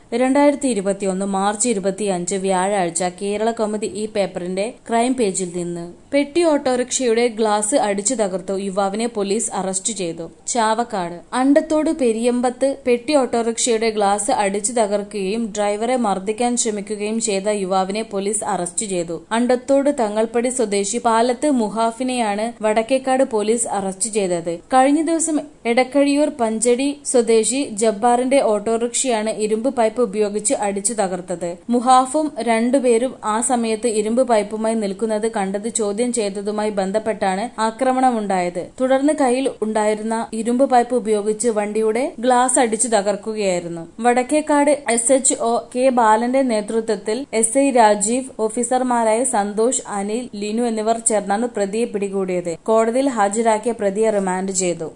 രണ്ടായിരത്തി ഇരുപത്തിയൊന്ന് മാർച്ച് ഇരുപത്തിയഞ്ച് വ്യാഴാഴ്ച കേരള കൗമുദി ഈ പേപ്പറിന്റെ ക്രൈം പേജിൽ നിന്ന് പെട്ടി ഓട്ടോറിക്ഷയുടെ ഗ്ലാസ് അടിച്ചു തകർത്തു യുവാവിനെ പോലീസ് അറസ്റ്റ് ചെയ്തു ചാവക്കാട് അണ്ടത്തോട് പെരിയമ്പത്ത് പെട്ടി ഓട്ടോറിക്ഷയുടെ ഗ്ലാസ് അടിച്ചു തകർക്കുകയും ഡ്രൈവറെ മർദ്ദിക്കാൻ ശ്രമിക്കുകയും ചെയ്ത യുവാവിനെ പോലീസ് അറസ്റ്റ് ചെയ്തു അണ്ടത്തോട് തങ്ങൾപ്പടി സ്വദേശി പാലത്ത് മുഹാഫിനെയാണ് വടക്കേക്കാട് പോലീസ് അറസ്റ്റ് ചെയ്തത് കഴിഞ്ഞ ദിവസം എടക്കഴിയൂർ പഞ്ചടി സ്വദേശി ജബ്ബാറിന്റെ ഓട്ടോറിക്ഷയാണ് ഇരുമ്പ് പൈപ്പ് ഉപയോഗിച്ച് അടിച്ചു തകർത്തത് മുഹാഫും രണ്ടുപേരും ആ സമയത്ത് ഇരുമ്പ് പൈപ്പുമായി നിൽക്കുന്നത് കണ്ടത് ചോദ്യം ചെയ്തതുമായി ബന്ധപ്പെട്ടാണ് ആക്രമണമുണ്ടായത് തുടർന്ന് കയ്യിൽ ഉണ്ടായിരുന്ന ഇരുമ്പ് പൈപ്പ് ഉപയോഗിച്ച് വണ്ടിയുടെ ഗ്ലാസ് അടിച്ചു തകർക്കുകയായിരുന്നു Vadakkekad S H O K ബാലന്റെ നേതൃത്വത്തിൽ എസ് ഐ രാജീവ് ഓഫീസർമാരായ സന്തോഷ് അനിൽ ലിനു എന്നിവർ ചേർന്നാണ് പ്രതിയെ പിടികൂടിയത് കോടതിയിൽ ഹാജരാക്കിയ പ്രതിയെ റിമാൻഡ് ചെയ്തു